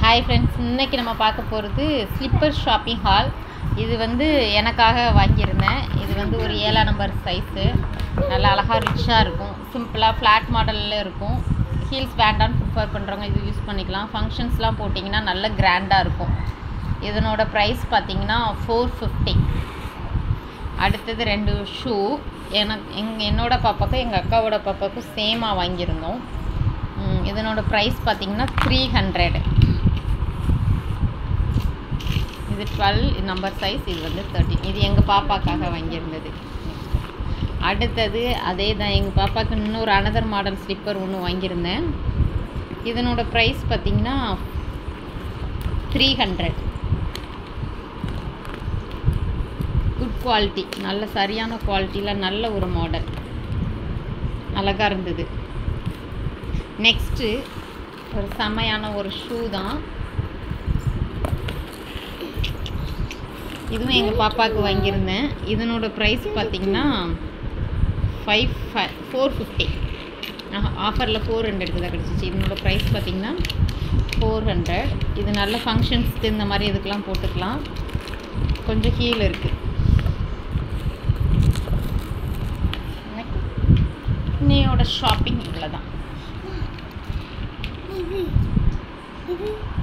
hi friends இன்னைக்கு நம்ம பார்க்க போகிறது ஸ்லிப்பர் ஷாப்பிங் ஹால் இது வந்து எனக்காக வாங்கியிருந்தேன் இது வந்து ஒரு ஏழாம் நம்பர் சைஸு நல்லா அழகாக ரிச்சாக இருக்கும் சிம்பிளாக ஃப்ளாட் மாடலில் இருக்கும் ஹீல்ஸ் வேண்டான்னு ப்ரிஃபர் பண்ணுறவங்க இது யூஸ் பண்ணிக்கலாம் ஃபங்க்ஷன்ஸ்லாம் போட்டிங்கன்னா நல்ல கிராண்டாக இருக்கும் இதனோட ப்ரைஸ் பார்த்தீங்கன்னா ஃபோர் ஃபிஃப்டி அடுத்தது ரெண்டு ஷூ எனக்கு எங் என்னோட பாப்பாக்கும் எங்கள் அக்காவோட பாப்பாக்கும் சேமாக வாங்கியிருந்தோம் ம், இதனோட ப்ரைஸ் பார்த்தீங்கன்னா த்ரீ ஹண்ட்ரட் இது டுவெல் நம்பர் சைஸ் இது வந்து தேர்ட்டின் இது எங்கள் பாப்பாக்காக வாங்கியிருந்தது அடுத்தது அதே தான் எங்கள் பாப்பாவுக்கு இன்னொரு அனதர் மாடல் ஸ்லிப்பர் ஒன்று வாங்கியிருந்தேன் இதனோட ப்ரைஸ் பார்த்தீங்கன்னா த்ரீ ஹண்ட்ரட் குட் குவாலிட்டி நல்ல சரியான குவாலிட்டியில் நல்ல ஒரு மாடல் அழகாக இருந்தது நெக்ஸ்ட்டு ஒரு செமையான ஒரு ஷூ தான் இதுவும் எங்கள் பாப்பாவுக்கு வாங்கியிருந்தேன் இதனோட ப்ரைஸ் பார்த்தீங்கன்னா ஃபைவ் ஃபை ஃபோர் ஃபிஃப்டி ஆஃபரில் ஃபோர் ஹண்ட்ரடுக்கு தான் கிடச்சிச்சு இதனோட ப்ரைஸ் பார்த்தீங்கன்னா ஃபோர் ஹண்ட்ரட் இது நல்ல ஃபங்க்ஷன்ஸ்க்கு இந்த மாதிரி இதுக்கெலாம் போட்டுக்கலாம் கொஞ்சம் ஹீல் இருக்குது இன்னையோட ஷாப்பிங் இவ்வளோ தான் இது இது